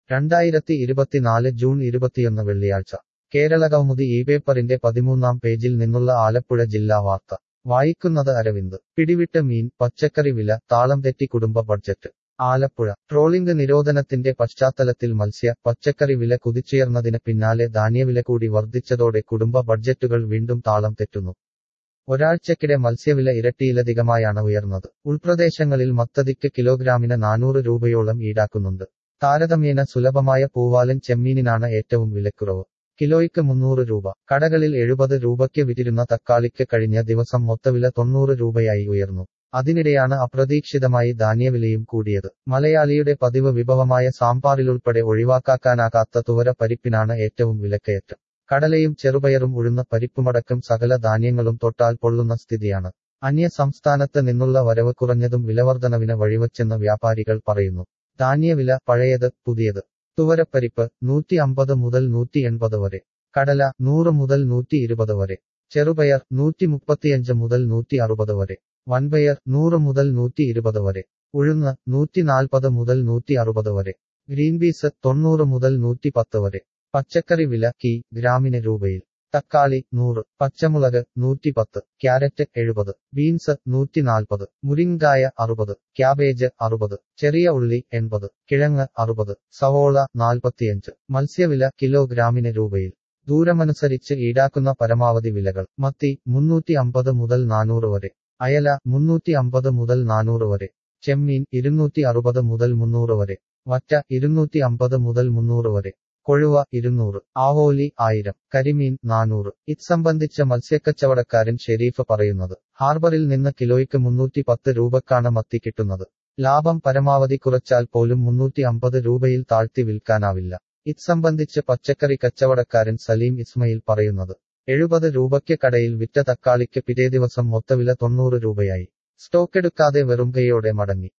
രണ്ടായിരത്തി ഇരുപത്തിനാല് ജൂൺ ഇരുപത്തിയൊന്ന് വെള്ളിയാഴ്ച കേരള കൗമുദി ഈ പേപ്പറിന്റെ പതിമൂന്നാം പേജിൽ നിന്നുള്ള ആലപ്പുഴ ജില്ലാ വാർത്ത വായിക്കുന്നത് അരവിന്ദ് പിടിവിട്ട് മീൻ പച്ചക്കറി വില താളം തെറ്റി കുടുംബ ബഡ്ജറ്റ് ആലപ്പുഴ ട്രോളിംഗ് നിരോധനത്തിന്റെ പശ്ചാത്തലത്തിൽ മത്സ്യ പച്ചക്കറി വില കുതിച്ചുയർന്നതിന് പിന്നാലെ ധാന്യവില കൂടി വർദ്ധിച്ചതോടെ കുടുംബ ബഡ്ജറ്റുകൾ വീണ്ടും താളം തെറ്റുന്നു ഒരാഴ്ചക്കിടെ മത്സ്യവില ഇരട്ടിയിലധികമായാണ് ഉയർന്നത് ഉൾപ്രദേശങ്ങളിൽ മത്തതിക്ക് കിലോഗ്രാമിന് നാനൂറ് രൂപയോളം ഈടാക്കുന്നുണ്ട് താരതമ്യേന സുലഭമായ പൂവാലൻ ചെമ്മീനിനാണ് ഏറ്റവും വിലക്കുറവ് കിലോയ്ക്ക് മുന്നൂറ് രൂപ കടകളിൽ എഴുപത് രൂപയ്ക്ക് വിറ്റിരുന്ന തക്കാളിക്ക് കഴിഞ്ഞ ദിവസം മൊത്തവില തൊണ്ണൂറ് രൂപയായി ഉയർന്നു അതിനിടെയാണ് അപ്രതീക്ഷിതമായി ധാന്യവിലയും കൂടിയത് മലയാളിയുടെ പതിവ് വിഭവമായ സാമ്പാറിലുൾപ്പെടെ ഒഴിവാക്കാനാകാത്ത തുവര പരിപ്പിനാണ് ഏറ്റവും വിലക്കയറ്റം കടലയും ചെറുപയറും ഉഴുന്ന പരിപ്പുമടക്കം സകല ധാന്യങ്ങളും തൊട്ടാൽ പൊള്ളുന്ന സ്ഥിതിയാണ് അന്യ സംസ്ഥാനത്ത് നിന്നുള്ള വരവ് കുറഞ്ഞതും വിലവർധനവിന് വഴിവച്ചെന്ന് വ്യാപാരികൾ പറയുന്നു ധാന്യവില പഴയത് പുതിയത് തുവരപ്പരിപ്പ് നൂറ്റി അമ്പത് മുതൽ നൂറ്റി എൺപത് വരെ കടല നൂറ് മുതൽ നൂറ്റി ഇരുപത് വരെ ചെറുപയർ നൂറ്റി മുപ്പത്തിയഞ്ച് മുതൽ നൂറ്റി അറുപത് വരെ വൻപയർ നൂറ് മുതൽ നൂറ്റി ഇരുപത് വരെ ഉഴുന്ന് നൂറ്റി നാൽപ്പത് മുതൽ നൂറ്റി അറുപത് വരെ ഗ്രീൻ പീസ് തൊണ്ണൂറ് മുതൽ നൂറ്റി പത്ത് വരെ പച്ചക്കറി വില കി ഗ്രാമിന് രൂപയിൽ തക്കാളി നൂറ് പച്ചമുളക് നൂറ്റി പത്ത് ക്യാരറ്റ് എഴുപത് ബീൻസ് നൂറ്റി നാൽപ്പത് മുരിങ്കായ അറുപത് ക്യാബേജ് അറുപത് ചെറിയ ഉള്ളി എൺപത് കിഴങ്ങ് അറുപത് സവോള നാൽപ്പത്തിയഞ്ച് മത്സ്യവില കിലോഗ്രാമിന് രൂപയിൽ ദൂരമനുസരിച്ച് ഈടാക്കുന്ന പരമാവധി വിലകൾ മത്തി മുന്നൂറ്റി അമ്പത് മുതൽ നാനൂറ് വരെ അയല മുന്നൂറ്റി അമ്പത് മുതൽ നാനൂറ് വരെ ചെമ്മീൻ ഇരുന്നൂറ്റി അറുപത് മുതൽ മുന്നൂറ് വരെ വറ്റ ഇരുന്നൂറ്റി അമ്പത് മുതൽ മുന്നൂറ് വരെ കൊഴുവ ഇരുന്നൂറ് ആവോലി ആയിരം കരിമീൻ നാനൂറ് ഇത് സംബന്ധിച്ച മത്സ്യക്കച്ചവടക്കാരൻ ഷെരീഫ് പറയുന്നത് ഹാർബറിൽ നിന്ന് കിലോയ്ക്ക് മുന്നൂറ്റി പത്ത് രൂപക്കാണ് മത്തി കിട്ടുന്നത് ലാഭം പരമാവധി കുറച്ചാൽ പോലും മുന്നൂറ്റി അമ്പത് രൂപയിൽ താഴ്ത്തി വിൽക്കാനാവില്ല ഇത് സംബന്ധിച്ച് പച്ചക്കറി കച്ചവടക്കാരൻ സലീം ഇസ്മയിൽ പറയുന്നത് എഴുപത് രൂപയ്ക്ക് കടയിൽ വിറ്റ തക്കാളിക്ക് പിറ്റേ ദിവസം മൊത്തവില തൊണ്ണൂറ് രൂപയായി സ്റ്റോക്കെടുക്കാതെ വെറും കൈയോടെ മടങ്ങി